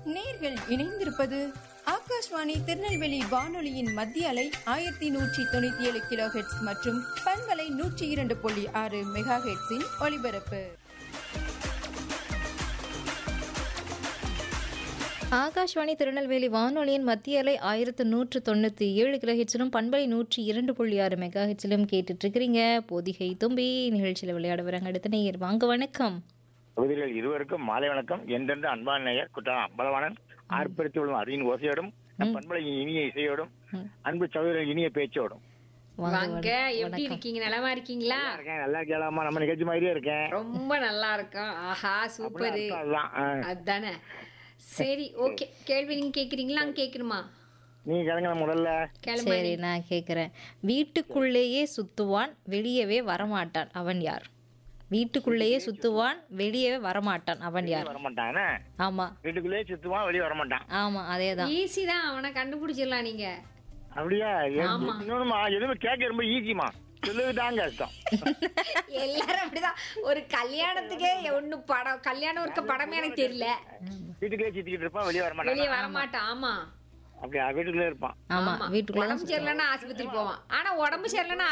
நேர்கள் இணைந்திருப்பது ஆகாஷ்வாணி திருநெல்வேலி வானொலியின் மத்திய அலை ஆயிரத்தி நூற்றி தொண்ணூத்தி ஏழு கிலோ ஹெட்ஸ் மற்றும் பண்பலை நூற்றி இரண்டு புள்ளி ஆறு மெகா ஹெட்ஸின் ஒலிபரப்பு ஆகாஷ்வாணி திருநெல்வேலி வானொலியின் மத்திய அலை ஆயிரத்து நூற்று தொண்ணூற்றி ஏழு கிலோ ஹெட்ஸிலும் பண்பலை நூற்றி இரண்டு புள்ளி ஆறு மெகா ஹெட்ஸிலும் கேட்டுட்டு இருக்கிறீங்க பொதிகை தும்பி நிகழ்ச்சியில் விளையாட வராங்க அடுத்த நேயர் வாங்க வணக்கம் தொகுதிகள் இருவருக்கும் மாலை வணக்கம் என்றென்று அன்பான நேயர் குற்றம் அம்பலவாணன் ஆர்ப்பரித்து விடும் அரியின் ஓசையோடும் நம் பண்பலை இனிய இசையோடும் அன்பு சகோதரர் இனிய பேச்சோடும் வாங்க வாங்க எப்படி இருக்கீங்க நலமா இருக்கீங்களா நல்லா இருக்கேன் நல்லா கேளாமா நம்ம நிகழ்ச்சி மாதிரியே இருக்கேன் ரொம்ப நல்லா இருக்கும் ஆஹா சூப்பரு அர்த்தம் அதுதான் ஆ. அதானே சரி ஓகே கேள்வி நீங்க கேக்குறீங்களா அங்க கேக்கணுமா நீங்க கிளங்க முதல்ல கிளம்ப சரி நான் கேட்குறேன் வீட்டுக்குள்ளேயே சுத்துவான் வெளியவே வரமாட்டான் அவன் யார் வீட்டுக்குள்ளேயே சுத்துவான் வெளியவே வரமாட்டான் அவன் யார் வரமாட்டான் என்ன? ஆமா வீட்டுக்குள்ளேயே சுத்துவான் வெளியே வரமாட்டான் ஆமா அதேதான் ஈஸி தான் அவனை கண்டுபிடிச்சிடலாம் நீங்க அப்படியா இன்னொன்னுமா எதுவுமே கேட்க ரொம்ப ஈஸிமா சொல்லுதாங்க கஷ்டம் எல்லாரும் அப்படிதான் ஒரு கல்யாணத்துக்கே ஒண்ணு படம் கல்யாணம் இருக்க படமே எனக்கு தெரியல வீட்டுக்குள்ளே சுத்திக்கிட்டு இருப்பான் வெளியே வரமாட்டான் வெளியே வரமாட்டான் ஆமா அப்படியா வீட்டுக்குள்ளே இருப்பான் ஆமா வீட்டுக்குள்ள உடம்பு சரியில்லைன்னா ஆஸ்பத்திரி போவான் ஆனா உடம்பு சரியில்லைன்னா